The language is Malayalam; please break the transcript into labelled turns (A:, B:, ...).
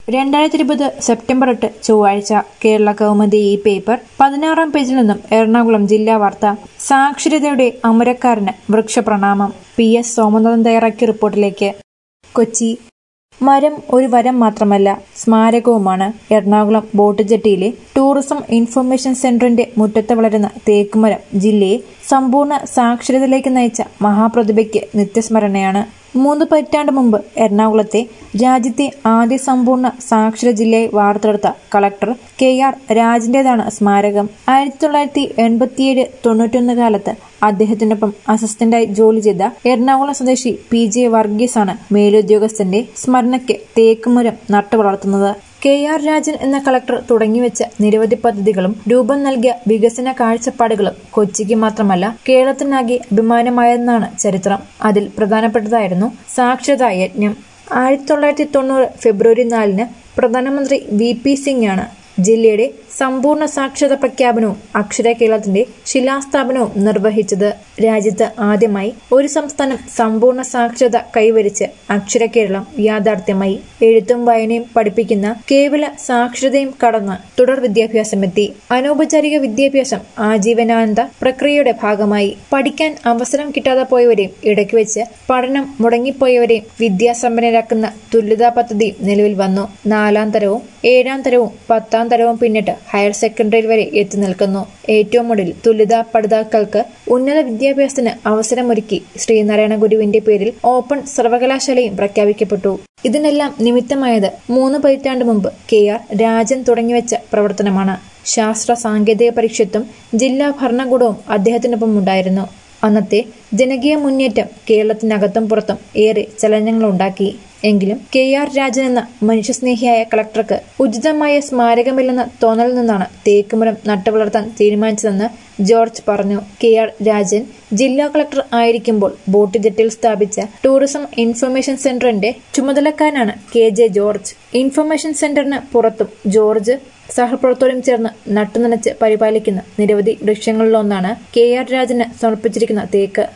A: രണ്ടായിരത്തി ഇരുപത് സെപ്റ്റംബർ എട്ട് ചൊവ്വാഴ്ച കേരള കൗമുദി ഈ പേപ്പർ പതിനാറാം പേജിൽ നിന്നും എറണാകുളം ജില്ലാ വാർത്ത സാക്ഷരതയുടെ അമരക്കാരന് വൃക്ഷപ്രണാമം പി എസ് സോമനാഥൻ തയ്യാറാക്കിയ റിപ്പോർട്ടിലേക്ക് കൊച്ചി മരം ഒരു വരം മാത്രമല്ല സ്മാരകവുമാണ് എറണാകുളം ബോട്ട് ജെട്ടിയിലെ ടൂറിസം ഇൻഫർമേഷൻ സെന്ററിന്റെ മുറ്റത്ത് വളരുന്ന തേക്കുമരം ജില്ലയെ സമ്പൂർണ്ണ സാക്ഷരതയിലേക്ക് നയിച്ച മഹാപ്രതിഭയ്ക്ക് നിത്യസ്മരണയാണ് മൂന്ന് പതിറ്റാണ്ട് മുമ്പ് എറണാകുളത്തെ രാജ്യത്തെ ആദ്യ സമ്പൂർണ്ണ സാക്ഷര ജില്ലയെ വാർത്തെടുത്ത കളക്ടർ കെ ആർ രാജിന്റേതാണ് സ്മാരകം ആയിരത്തി തൊള്ളായിരത്തി എൺപത്തിയേഴ് തൊണ്ണൂറ്റൊന്ന് കാലത്ത് അദ്ദേഹത്തിനൊപ്പം അസിസ്റ്റന്റായി ജോലി ചെയ്ത എറണാകുളം സ്വദേശി പി ജെ വർഗീസ് ആണ് മേലുദ്യോഗസ്ഥന്റെ സ്മരണയ്ക്ക് തേക്കുമരം നട്ടുവളർത്തുന്നത് കെ ആർ രാജൻ എന്ന കളക്ടർ തുടങ്ങിവെച്ച നിരവധി പദ്ധതികളും രൂപം നൽകിയ വികസന കാഴ്ചപ്പാടുകളും കൊച്ചിക്ക് മാത്രമല്ല കേരളത്തിനാകെ അഭിമാനമായെന്നാണ് ചരിത്രം അതിൽ പ്രധാനപ്പെട്ടതായിരുന്നു സാക്ഷരതാ യജ്ഞം ആയിരത്തി തൊള്ളായിരത്തി തൊണ്ണൂറ് ഫെബ്രുവരി നാലിന് പ്രധാനമന്ത്രി വി പി സിംഗ് ആണ് ജില്ലയുടെ സമ്പൂർണ്ണ സാക്ഷരത പ്രഖ്യാപനവും അക്ഷര കേരളത്തിന്റെ ശിലാസ്ഥാപനവും നിർവഹിച്ചത് രാജ്യത്ത് ആദ്യമായി ഒരു സംസ്ഥാനം സമ്പൂർണ്ണ സാക്ഷരത കൈവരിച്ച് അക്ഷര കേരളം യാഥാർത്ഥ്യമായി എഴുത്തും വായനയും പഠിപ്പിക്കുന്ന കേവല സാക്ഷരതയും കടന്ന് തുടർ വിദ്യാഭ്യാസമെത്തി അനൗപചാരിക വിദ്യാഭ്യാസം ആജീവനാനന്ദ പ്രക്രിയയുടെ ഭാഗമായി പഠിക്കാൻ അവസരം കിട്ടാതെ പോയവരെയും ഇടയ്ക്ക് വെച്ച് പഠനം മുടങ്ങിപ്പോയവരെയും വിദ്യാസമ്പന്നരാക്കുന്ന തുല്യതാ പദ്ധതി നിലവിൽ വന്നു നാലാം തരവും ഏഴാം തരവും പത്താം തരവും പിന്നിട്ട് ഹയർ സെക്കൻഡറി വരെ എത്തി നിൽക്കുന്നു ഏറ്റവും ഒടുവിൽ തുല്യതാ പഠിതാക്കൾക്ക് ഉന്നത വിദ്യാഭ്യാസത്തിന് അവസരമൊരുക്കി ശ്രീനാരായണ ഗുരുവിന്റെ പേരിൽ ഓപ്പൺ സർവകലാശാലയും പ്രഖ്യാപിക്കപ്പെട്ടു ഇതിനെല്ലാം നിമിത്തമായത് മൂന്ന് പതിറ്റാണ്ട് മുമ്പ് കെ ആർ രാജൻ തുടങ്ങിവെച്ച പ്രവർത്തനമാണ് ശാസ്ത്ര സാങ്കേതിക പരിഷത്തും ജില്ലാ ഭരണകൂടവും അദ്ദേഹത്തിനൊപ്പം ഉണ്ടായിരുന്നു അന്നത്തെ ജനകീയ മുന്നേറ്റം കേരളത്തിനകത്തും പുറത്തും ഏറെ ചലനങ്ങളുണ്ടാക്കി എങ്കിലും കെ ആർ രാജൻ എന്ന മനുഷ്യസ്നേഹിയായ കളക്ടർക്ക് ഉചിതമായ സ്മാരകമില്ലെന്ന തോന്നലിൽ നിന്നാണ് തേക്കുമരം നട്ടുവളർത്താൻ തീരുമാനിച്ചതെന്ന് ജോർജ് പറഞ്ഞു കെ ആർ രാജൻ ജില്ലാ കളക്ടർ ആയിരിക്കുമ്പോൾ ബോട്ട് ജെട്ടിൽ സ്ഥാപിച്ച ടൂറിസം ഇൻഫർമേഷൻ സെന്ററിന്റെ ചുമതലക്കാരനാണ് കെ ജെ ജോർജ് ഇൻഫർമേഷൻ സെന്ററിന് പുറത്തും ജോർജ് സഹപ്രവർത്തകരും ചേർന്ന് നട്ടുനനച്ച് പരിപാലിക്കുന്ന നിരവധി വൃക്ഷങ്ങളിലൊന്നാണ് കെ ആർ രാജന് സമർപ്പിച്ചിരിക്കുന്ന തേക്ക്